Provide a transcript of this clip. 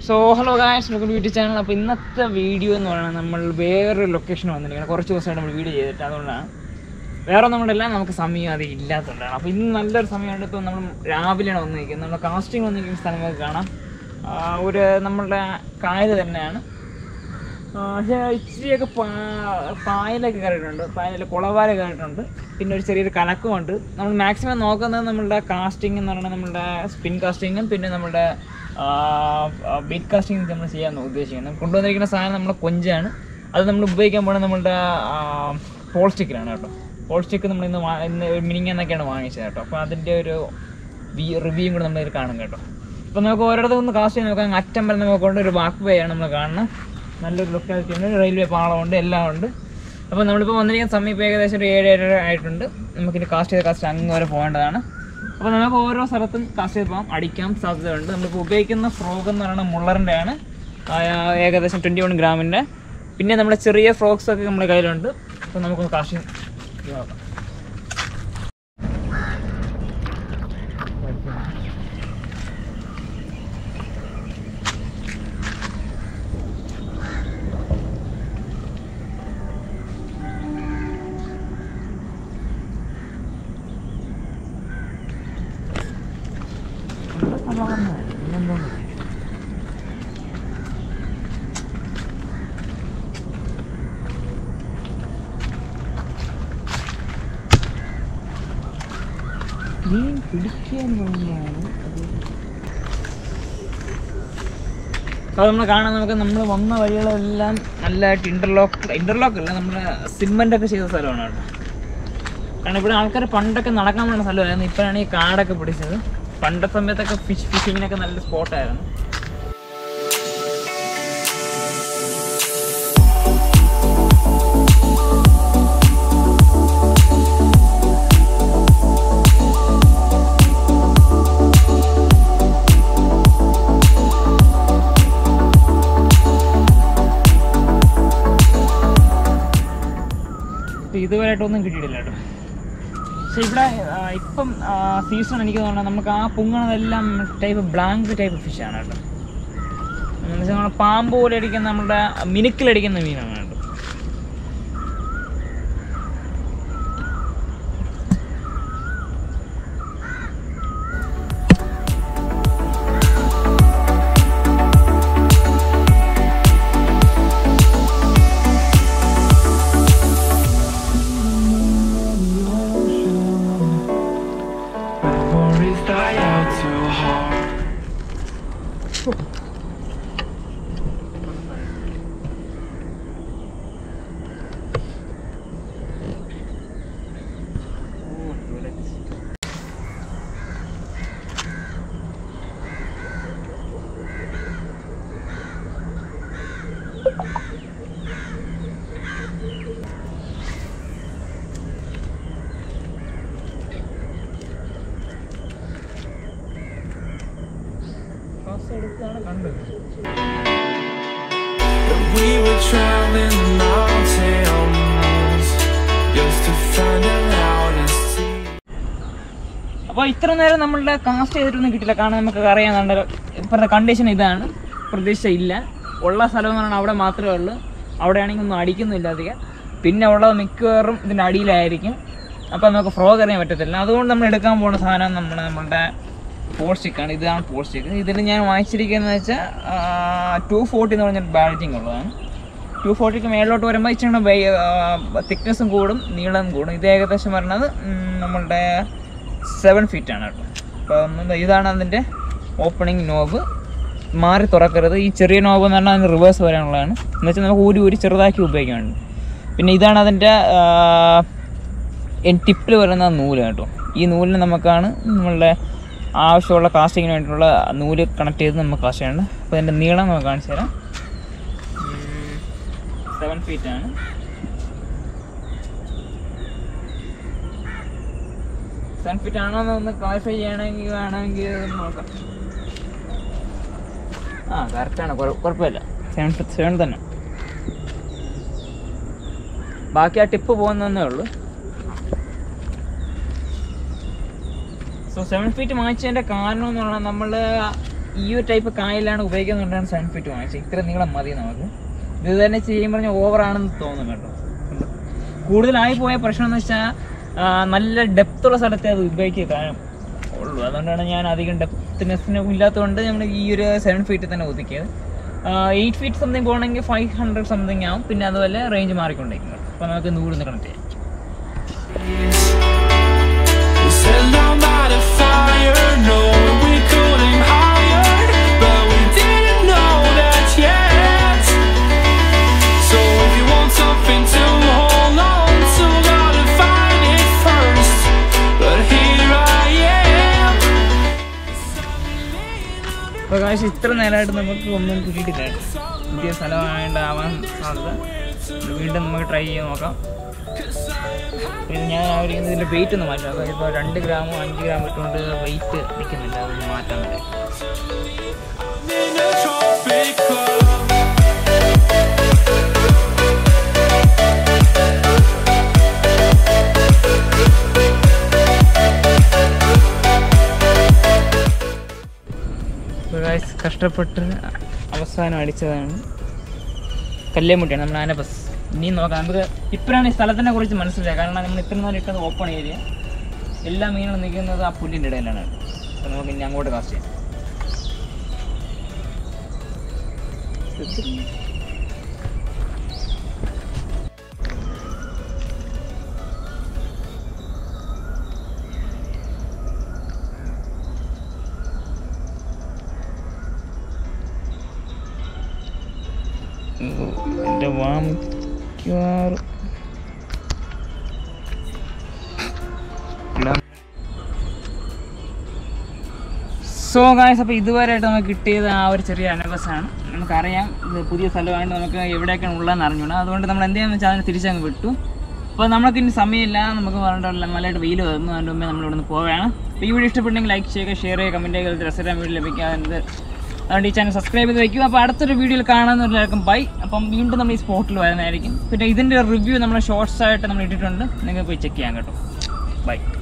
So hello guys welcome to YouTube channel അപ്പോൾ ഇന്നത്തെ video എന്ന് പറയുന്നത് നമ്മൾ വേറൊരു ലൊക്കേഷൻ വന്നിരിക്കുന്നത് കുറച്ച് ദിവസമായിട്ട് നമ്മൾ വീഡിയോ ചെയ്തിട്ട് അതുകൊണ്ടാണ് വേറെ നമ്മളെല്ലാം നമുക്ക് സമയം അത് ഇല്ലാത്തതുകൊണ്ടാണ് അപ്പോൾ ഇന്ന് നല്ലൊരു സമയമുണ്ട് ഇപ്പോൾ നമ്മൾ രാവിലെയാണ് വന്നിരിക്കുന്നത് നമ്മൾ കാസ്റ്റിംഗ് വന്നിരിക്കുന്ന സ്ഥലം നമുക്ക് കാണാം ആ, ഒരു നമ്മളുടെ കായൽ തന്നെയാണ് ആ, പക്ഷേ ഇച്ചിരിയൊക്കെ പാ- പായലൊക്കെ കയറിയിട്ടുണ്ട് പായലിൽ കുളവാര കയറിയിട്ടുണ്ട് പിന്നെ ഒരു ചെറിയൊരു കലക്കമുണ്ട് നമ്മൾ മാക്സിമം നോക്കുന്നത് നമ്മളുടെ കാസ്റ്റിംഗ് എന്ന് പറയുന്നത് നമ്മളുടെ സ്പിൻ കാസ്റ്റിങ്ങും പിന്നെ നമ്മളുടെ ബീറ്റ് കാസ്റ്റിംഗ് നമ്മൾ ചെയ്യാൻ ഉദ്ദേശിക്കുന്നത് കൊണ്ടുവന്നിരിക്കുന്ന സാധനം നമ്മുടെ കൊഞ്ചാണ് അത് നമ്മൾ ഉപയോഗിക്കാൻ പോകുന്നത് നമ്മളുടെ പോൾ സ്റ്റിക്കിലാണ് കേട്ടോ പോൾ സ്റ്റിക്ക് നമ്മൾ ഇന്ന് വാ- ഇന്ന് മിനിങ്ങന്നൊക്കെയാണ് വാങ്ങിച്ചത് കേട്ടോ അപ്പോൾ അതിൻ്റെ ഒരു റിവ്യൂയും കൂടെ നമ്മൾ കാണും കേട്ടോ അപ്പോൾ നമുക്ക് ഓരോരുത്തർ ഒന്ന് കാസ്റ്റ് ചെയ്ത് നോക്കാം അറ്റം വരെ നമുക്ക് കൊണ്ട് ഒരു ബാക്ക് വേ ആണ് നമ്മൾ കാണുന്നത് നല്ലൊരു ലൊക്കാലിറ്റി ഉണ്ട് റെയിൽവേ പാളമുണ്ട് എല്ലാം ഉണ്ട് അപ്പോൾ നമ്മളിപ്പോൾ വന്നിരിക്കുന്ന സമയം ഇപ്പോൾ ഏകദേശം ഒരു ഏഴ് ഏഴര ആയിട്ടുണ്ട് നമുക്കിനി കാസ്റ്റ് ചെയ്ത് കാസ്റ്റ് അങ്ങ് വരെ പോകേണ്ടതാണ് അപ്പോൾ നമുക്ക് ഓരോ സ്ഥലത്തും കാസ്റ്റ് ചെയ്ത് പോകാം അടിക്കാൻ സാധ്യതയുണ്ട് നമ്മളിപ്പോൾ ഉപയോഗിക്കുന്ന ഫ്രോഗ് എന്ന് പറയുന്നത് മുള്ളറിൻ്റെ ആണ് ആ, ഏകദേശം ട്വൻറ്റി വൺ ഗ്രാമിൻ്റെ പിന്നെ നമ്മുടെ ചെറിയ ഫ്രോക്സ് ഒക്കെ നമ്മുടെ കയ്യിലുണ്ട് അപ്പോൾ നമുക്കൊന്ന് കാസ്റ്റ് ചെയ്ത് നോക്കാം മീൻ പിടിക്കാൻ പോകുന്നതാണ് അപ്പോൾ നമ്മൾ കാണാൻ നമുക്ക് നമ്മൾ വന്ന വഴികളെല്ലാം നല്ലതായിട്ട് ഇന്റർലോക്ക് ഇന്റർലോക്ക് അല്ല നമ്മുടെ സിമെന്റ് ഒക്കെ ചെയ്ത സ്ഥലമാണ് കേട്ടോ കാരണം ഇവിടെ ആൾക്കാർ പണ്ടൊക്കെ നടക്കാൻ വേണ്ട സ്ഥലമായിരുന്നു ഇപ്പോഴാണ് ഈ കാടൊക്കെ പിടിച്ചത് പണ്ട സമയത്തൊക്കെ ഫിഷ് ഫിഷിങ്ങിനൊക്കെ നല്ല സ്പോട്ടായിരുന്നു ഇപ്പൊ ഇതുവരെയായിട്ടൊന്നും കിട്ടിയിട്ടില്ല കേട്ടോ പക്ഷെ ഇവിടെ ആ, ഇപ്പം സീസൺ എനിക്ക് തോന്നുന്നത് നമുക്ക് ആ പൊങ്ങണതെല്ലാം ടൈപ്പ് ബ്ലാങ്ക് ടൈപ്പ് ഫിഷാണ് കേട്ടോ എന്ന് വെച്ചാൽ നമ്മൾ പാമ്പ് പോലെ അടിക്കുന്ന നമ്മുടെ മിനുക്കിലടിക്കുന്ന മീനാണ് കേട്ടോ Memories die out too hard. എടുത്താണ് കണ്ടത് We were traveling the mountains just to find out how to see. അപ്പോൾ ഇത്ര നേരം നമ്മളുടെ കാസ്റ്റ് ചെയ്തിട്ടൊന്നും കിട്ടില്ല കാരണം നമുക്ക് അറിയാന്നുണ്ടല്ലോ ഇപ്പോഴത്തെ കണ്ടീഷൻ ഇതാണ് പ്രതീക്ഷ ഇല്ല ഉള്ള സ്ഥലം എന്ന് പറഞ്ഞാൽ അവിടെ മാത്രമേ ഉള്ളൂ അവിടെയാണെങ്കിൽ ഒന്നും അടിക്കുന്നില്ല അധികം പിന്നെ ഉള്ളത് മിക്കവാറും ഇതിൻ്റെ അടിയിലായിരിക്കും അപ്പോൾ നമുക്ക് ഫ്രോഗ് അറിയാൻ പറ്റത്തില്ല അതുകൊണ്ട് നമ്മൾ എടുക്കാൻ പോകുന്ന സാധനം നമ്മൾ നമ്മളുടെ പോൾ സ്റ്റിക്കാണ് ഇതാണ് പോൾ സ്റ്റിക്ക് ഇതിൽ ഞാൻ വാങ്ങിച്ചിരിക്കുന്നത് വെച്ചാൽ ടു ഫോർട്ടി എന്ന് പറഞ്ഞൊരു ബാലറ്റിംഗ് ഉള്ളതാണ് ടു ഫോർട്ടിക്ക് മേളിലോട്ട് വരുമ്പോൾ ഇച്ചിരി തിക്നെസ്സും കൂടും നീളം കൂടും ഇത് ഏകദേശം വരുന്നത് ഉം, നമ്മളുടെ സെവൻ ഫീറ്റ് ആണ് കേട്ടോ അപ്പം ഇതാണ് അതിൻ്റെ ഓപ്പണിംഗ് നോബ് മാറി തുറക്കരുത് ഈ ചെറിയ നോബ് എന്ന് പറഞ്ഞാൽ അതിന് റിവേഴ്സ് വരാനുള്ളതാണ് എന്ന് വെച്ചാൽ നമുക്ക് ഊരി ഊരി ചെറുതാക്കി ഉപയോഗിക്കാനുണ്ട് പിന്നെ ഇതാണ് അതിൻ്റെ ടിപ്പിൽ വരുന്ന നൂല് കേട്ടോ ഈ നൂലിന് നമുക്കാണ് നമ്മളുടെ ആവശ്യമുള്ള കാസ്റ്റിങ്ങിന് വേണ്ടിയിട്ടുള്ള നൂല് കണക്ട് ചെയ്ത് നമുക്ക് കാസ്റ്റ് ചെയ്യേണ്ടത് അപ്പോൾ അതിൻ്റെ നീളം നമുക്ക് കാണിച്ചു തരാം സെവൻ ഫീറ്റ് ആണ് സെവൻ ഫീറ്റ് ആണോ എന്ന് ഒന്ന് ക്ലാരിഫൈ ചെയ്യണമെങ്കിൽ വേണമെങ്കിൽ ഒന്ന് നോക്കാം ആ കറക്റ്റാണ് കുഴപ്പമില്ല സെവൻ ഫീറ്റ് സെവൻ തന്നെ ബാക്കി ആ ടിപ്പ് പോകുന്നതന്നേ ഉള്ളൂ സോ സെവൻ ഫീറ്റ് വാങ്ങിച്ചതിൻ്റെ കാരണം എന്ന് പറഞ്ഞാൽ നമ്മൾ ഈ ഒരു ടൈപ്പ് കായലാണ് ഉപയോഗിക്കുന്നുണ്ടാണ് സെവൻ ഫീറ്റ് വാങ്ങിച്ചത് ഇത്ര നീളം മതി നമുക്ക് ഇത് തന്നെ ചെയ്യുമ്പോൾ പറഞ്ഞാൽ ഓവറാണെന്ന് തോന്നും കേട്ടോ കണ്ടോ? കൂടുതലായി പോയ പ്രശ്നം എന്ന് വെച്ചാൽ നല്ല ഡെപ്തുള്ള സ്ഥലത്തെ അത് ഉപയോഗിക്കുക കാരണം ഉള്ളൂ അതുകൊണ്ടാണ് ഞാൻ അധികം ഡെപ്ത്നെസ്സിന് ഇല്ലാത്തതുകൊണ്ട് നമ്മൾ ഈ ഒരു സെവൻ ഫീറ്റ് തന്നെ ഒതുക്കിയത് എയ്റ്റ് ഫീറ്റ് സംതിങ് പോകണമെങ്കിൽ ഫൈവ് ഹൺഡ്രഡ് സംതിങ് ആവും പിന്നെ അതുപോലെ റേഞ്ച് മാറിക്കൊണ്ടിരിക്കും അപ്പോൾ നമുക്ക് നൂറ് കണക്ട് ചെയ്യാം We set our light of fire, no, we couldn't higher, but we didn't know that yet. So if you want something to hold on to, gotta find it first. But here I am. അപ്പോൾ കാശ് ഇത്ര നേരമായിട്ട് നമുക്ക് ഒന്നും കിട്ടിയിട്ടില്ല പുതിയ സ്ഥലമായതുകൊണ്ടാവാൻ സാധ്യത ഇത് വീണ്ടും നമുക്ക് ട്രൈ ചെയ്ത് നോക്കാം പിന്നെ ഞാൻ ആഗ്രഹിക്കുന്നത് ഇതിൻ്റെ വെയിറ്റ് ഒന്ന് മാറ്റാം അതായത് ഇപ്പോൾ രണ്ട് ഗ്രാമോ അഞ്ച് ഗ്രാം ഇട്ടുകൊണ്ട് വെയിറ്റ് നിൽക്കുന്നില്ല അതൊന്ന് മാറ്റാൻ വേണ്ടി In a tropic club. Guys കഷ്ടപ്പെട്ട് അവസാനം അടിച്ചതാണ് കല്ലേമുട്ടിയാണ് നമ്മുടെ ആനബസ് ഇനിയും നോക്കാം നമുക്ക് ഇപ്പോഴാണ് ഈ സ്ഥലത്തിനെ കുറിച്ച് മനസ്സിലാക്കുക കാരണം നമ്മൾ ഇത്ര നേരം ഇട്ടത് ഓപ്പൺ ഏരിയ എല്ലാ മീനുകളും നിൽക്കുന്നത് ആ പുല്ലിൻ്റെ ഇടയിലാണ് അപ്പോൾ നമുക്ക് ഇനി അങ്ങോട്ട് കാസ്റ്റ് ചെയ്യാം എൻ്റെ വാമിക്കാറ് സോ ഗായ്സ് അപ്പോൾ ഇതുവരെയായിട്ട് നമുക്ക് കിട്ടിയത് ആ ഒരു ചെറിയ അനബസാണ് നമുക്കറിയാം ഇത് പുതിയ സ്ഥലമായിട്ട് നമുക്ക് എവിടെയൊക്കെയാണ് ഉള്ളതെന്ന് അറിഞ്ഞൂടാ അതുകൊണ്ട് നമ്മൾ എന്ത് ചെയ്യാന്ന് വെച്ചാൽ അതിനെ തിരിച്ചങ്ങ് വിട്ടു അപ്പോൾ നമുക്ക് ഇനി സമയമില്ല നമുക്ക് പറഞ്ഞിട്ടുള്ള നല്ലതായിട്ട് വെയിൽ വന്നു അതിൻ്റെ മുമ്പേ നമ്മൾ ഇവിടെ നിന്ന് പോവുകയാണ് അപ്പോൾ ഈ വീഡിയോ ഇഷ്ടപ്പെട്ടെങ്കിൽ ലൈക്ക് ചെയ്യുക ഷെയർ ചെയ്യുക കമൻറ്റ് ചെയ്യുക രസകരം വീഡിയോ ലഭിക്കാറുണ്ട് അതുകൊണ്ട് ഈ ചാനൽ സബ്സ്ക്രൈബ് ചെയ്ത് വയ്ക്കുക അപ്പോൾ അടുത്തൊരു വീഡിയോയിൽ കാണാമെന്നുള്ളവർക്കും ബൈ അപ്പം വീണ്ടും നമ്മൾ ഈ സ്പോട്ടിൽ വരുന്നതായിരിക്കും പിന്നെ ഇതിൻ്റെ റിവ്യൂ നമ്മൾ ഷോർട്സ് ആയിട്ട് നമ്മൾ ഇട്ടിട്ടുണ്ട് നിങ്ങൾക്ക് പോയി ചെക്ക് ചെയ്യാൻ കേട്ടോ ബൈ